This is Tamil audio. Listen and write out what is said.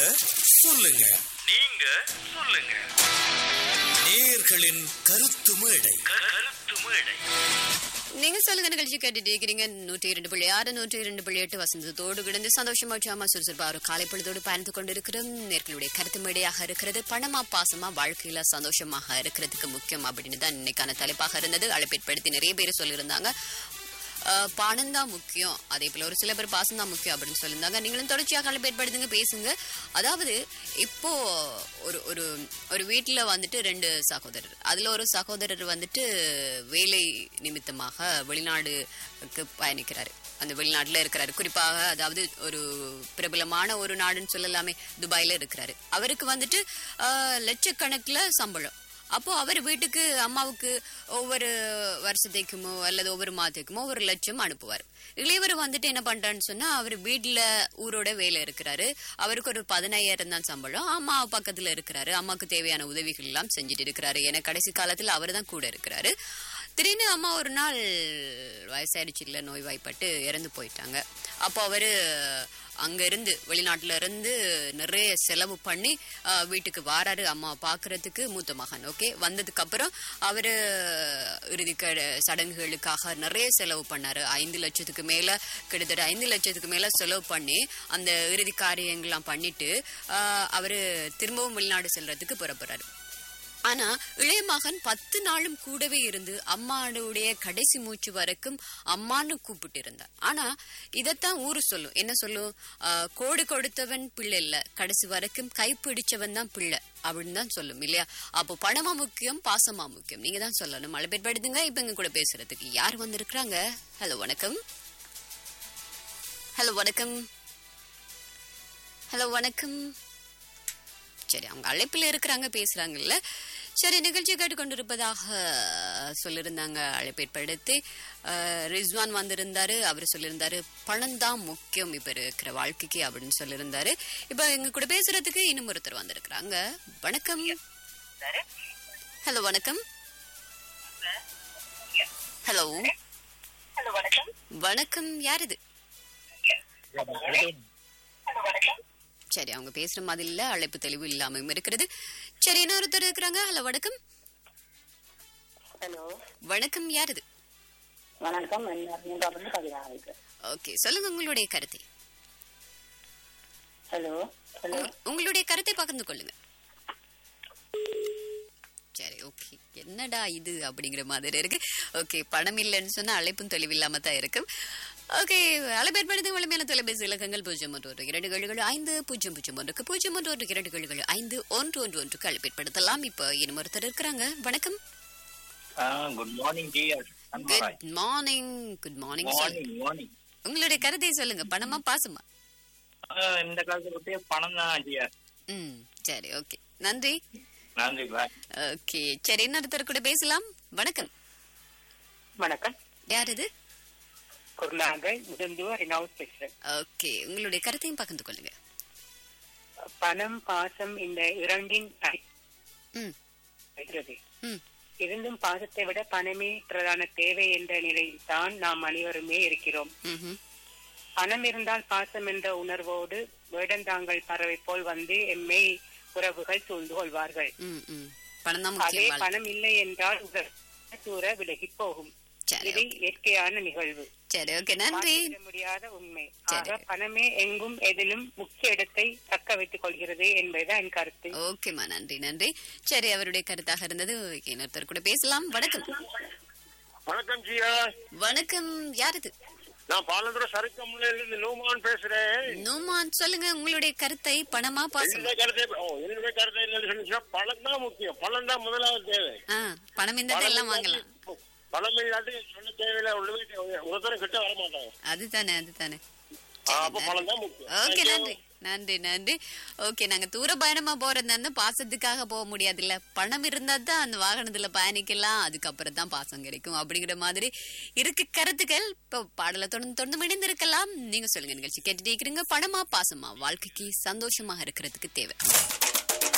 சொல்லுங்க நீங்க சொல்லுங்க நேயர்களின் கருத்து மேடை கருத்து மேடை நீங்க சொல்லுங்க நிகழ்ச்சி கேட்டுட்டு இருக்கிறீங்க நூற்றி இரண்டு புள்ளி ஆறு நூற்றி இரண்டு புள்ளி எட்டு வசந்தத்தோடு கிடந்து சந்தோஷமா சாமா சுறுசுறுப்பா ஒரு காலை பொழுதோடு பயணித்து கொண்டிருக்கிறோம் நேர்களுடைய கருத்து மேடையாக இருக்கிறது பணமா பாசமா வாழ்க்கையில சந்தோஷமாக இருக்கிறதுக்கு முக்கியம் அப்படின்னு தான் இன்னைக்கான தலைப்பாக இருந்தது அழைப்பேற்படுத்தி நிறைய பேர் சொல்லியிருந்தாங்க அஹ், பணம் தான் முக்கியம் அதே போல ஒரு சில பேர் பாசம் தான் முக்கியம் அப்படின்னு சொல்லியிருந்தாங்க நீங்களும் தொடர்ச்சியாக அழைப்பேற்படுத்துங்க பேசுங்க அதாவது இப்போ ஒரு ஒரு ஒரு வீட்டில் வந்துட்டு ரெண்டு சகோதரர் அதில் ஒரு சகோதரர் வந்துட்டு வேலை நிமித்தமாக வெளிநாடுக்கு பயணிக்கிறாரு அந்த வெளிநாட்டில் இருக்கிறாரு குறிப்பாக அதாவது ஒரு பிரபலமான ஒரு நாடுன்னு சொல்லலாமே துபாயில் இருக்கிறாரு அவருக்கு வந்துட்டு ஆஹ், லட்சக்கணக்கில் சம்பளம் அப்போ அவர் வீட்டுக்கு அம்மாவுக்கு ஒவ்வொரு வருஷத்தைக்குமோ அல்லது ஒவ்வொரு மாதத்துக்குமோ ஒரு லட்சம் அனுப்புவார் இளையவர் வந்துட்டு என்ன பண்றான்னு சொன்னா அவர் வீட்டுல ஊரோட வேலை இருக்கிறாரு அவருக்கு ஒரு பதினாயிரம் தான் சம்பளம் அம்மா பக்கத்துல இருக்கிறாரு அம்மாவுக்கு தேவையான உதவிகள் எல்லாம் செஞ்சுட்டு இருக்கிறாரு ஏன்னா கடைசி காலத்துல அவர் தான் கூட இருக்கிறாரு திடீர்னு அம்மா ஒரு நாள் வயசாயிடுச்சு இல்ல நோய்வாய்ப்பட்டு இறந்து போயிட்டாங்க அப்போ அவரு அங்க இருந்து வெளிநாட்டுல இருந்து நிறைய செலவு பண்ணி ஆஹ், வீட்டுக்கு வாராரு அம்மாவை பாக்குறதுக்கு மூத்த மகன் ஓகே வந்ததுக்கு அப்புறம் அவரு இறுதி க- சடங்குகளுக்காக நிறைய செலவு பண்ணாரு ஐந்து லட்சத்துக்கு மேல கிட்டத்தட்ட ஐந்து லட்சத்துக்கு மேல செலவு பண்ணி அந்த இறுதி காரியங்கள்லாம் பண்ணிட்டு ஆஹ், அவரு திரும்பவும் வெளிநாடு செல்றதுக்கு புறப்படுறாரு ஆனா இளைய மகன் பத்து நாளும் கூடவே இருந்து அம்மாவுடைய கடைசி மூச்சு வரைக்கும் அம்மான்னு கூப்பிட்டு இருந்தார் ஆனா இதத்தான் ஊரு சொல்லும் என்ன சொல்லும் ஆஹ், கோடு கொடுத்தவன் பிள்ளை இல்ல கடைசி வரைக்கும் கைப்பிடிச்சவன் தான் பிள்ளை அப்படின்னு தான் சொல்லும் இல்லையா அப்போ பணமா முக்கியம் பாசமா முக்கியம் நீங்க தான் சொல்லணும் மழை பேர் படுத்துங்க இப்ப எங்க கூட பேசுறதுக்கு யார் வந்திருக்கிறாங்க ஹலோ வணக்கம் ஹலோ வணக்கம் ஹலோ வணக்கம் சரி அவங்க அழைப்பில் இருக்கிறாங்க பேசுறாங்கல்ல சரி நிகழ்ச்சி கேட்டுக்கொண்டிருப்பதாக சொல்லியிருந்தாங்க அழைப்பேற்படுத்தி அஹ், ரிஸ்வான் வந்திருந்தாரு அவர் சொல்லியிருந்தாரு பணம் தான் முக்கியம் இப்ப இருக்கிற வாழ்க்கைக்கு அப்படின்னு சொல்லியிருந்தாரு இப்ப எங்க கூட பேசுறதுக்கு இன்னும் ஒருத்தர் வந்திருக்கிறாங்க வணக்கம் ஹலோ வணக்கம் ஹலோ ஹலோ வணக்கம் வணக்கம் யார் இது சரி அவங்க பேசுற மாதிரி இல்ல அழைப்பு தெளிவு இல்லாம இருக்கிறது சரி இன்னொருத்தர் இருக்கிறாங்க ஹலோ வணக்கம் ஹலோ வணக்கம் யார் இது வணக்கம் என்ன மூன்றாவது கவிதா இருக்கு ஓகே சொல்லுங்க உங்களுடைய கருத்தை ஹலோ ஹலோ உங்க- உங்களுடைய கருத்தை பகிர்ந்து கொள்ளுங்க சரி ஓகே என்னடா இது அப்படிங்கிற மாதிரி இருக்கு ஓகே பணம் இல்லைன்னு சொன்னா அழைப்பும் தெளிவில்லாம தான் இருக்கு ஓகே அலைபேற்படுத்தி வலிமையான தொலைபேசி இலக்கங்கள் பூஜ்ஜியம் ஒன்று ஒன்று இரண்டு ஏழுகள் ஐந்து பூஜ்ஜியம் பூஜ்ஜியம் ஒன்றுக்கு பூஜ்ஜியம் ஒன்று ஒன்று இரண்டு ஏழுகள் ஐந்து ஒன்று ஒன்று ஒன்றுக்கு அழைப்பேற்படுத்தலாம் இப்போ இன்னும் ஒருத்தர் இருக்கிறாங்க வணக்கம் good morning TR good morning good morning morning morning உங்களுடைய கருத்தை சொல்லுங்க பணமா பாசமா இந்த காலத்துல விட்டு பணம் தான் டிஆர் ம் சரி ஓகே நன்றி நன்றி பாய் ஓகே சரி இன்னொருத்தர் கூட பேசலாம் வணக்கம் வணக்கம் யார் இது குருநாகல் முதந்துவர் ரினவுஸ் பேசுறேன் ஓகே உங்களுடைய கருத்தையும் பகிர்ந்து கொள்ளுங்க பணம் பாசம் இந்த இரண்டின் ம் அடிக்கிறது ம் இருந்தும் பாசத்தை விட பணமே பிரதான தேவை என்ற நிலையில் தான் நாம் அனைவருமே இருக்கிறோம் ம்ஹும். பணம் இருந்தால் பாசம் என்ற உணர்வோடு வேடந்தாங்கள் பறவை போல் வந்து எம்மை உறவுகள் சூழ்ந்து கொள்வார்கள் ம் ம் பணம் தான் அதே முக்கியம் வாழ்க்கை. பணம் இல்லை என்றால் உறவு தூர விலகி போகும் சரி இது okay. இயற்கையான நிகழ்வு சரி ஓகே நன்றி மாற்றிவிட முடியாத உண்மை சரி. ஆக பணமே எங்கும் எதிலும் முக்கிய இடத்தை தக்க வைத்துக் கொள்கிறது என்பதுதான் என் கருத்து ஓகேம்மா நன்றி நன்றி சரி அவருடைய கருத்தாக இருந்தது Okay, இன்னொருத்தர் கூட பேசலாம் வணக்கம் வணக்கம் ஜியா வணக்கம் யார் இது நான் பாலந்துர சருக்கமுல்லையில இருந்து நோமான் பேசுறேன் நோமான் சொல்லுங்க உங்களுடைய கருத்தை பணமா பாசமா என்னுடைய கருத்தை ஓ என்னுடைய கருத்தை என்னன்னு சொன்னீங்கன்னா பழம் தான் முக்கியம் பழம் தான் முதலாவது தேவை ஆ பணம் இருந்தா எல்லாம் வாங்கலாம் பழம் இல்லாட்டி சொல்ல தேவையில்ல உள்ளவே ஒருத்தரும் கிட்ட வர மாட்டாங்க அதுதானே அதுதானே ஆ, அப்ப பழம் தான் முக்கியம் ஓகே Thank you. நன்றி நன்றி நன்றி ஓகே நாங்க தூர பயணமா போறதா பாசத்துக்காக போக முடியாது இல்ல பணம் இருந்தா தான் அந்த வாகனத்துல பயணிக்கலாம் அதுக்கப்புறம் தான் பாசம் கிடைக்கும் அப்படிங்கிற மாதிரி இருக்கு கருத்துக்கள் இப்போ பாடல தொடர்ந்து தொடர்ந்து இணைந்திருக்கலாம் நீங்க சொல்லுங்க நிகழ்ச்சி கேட்டுட்டே இருக்கிறீங்க பணமா பாசமா வாழ்க்கைக்கு சந்தோஷமாக இருக்கிறதுக்கு தேவை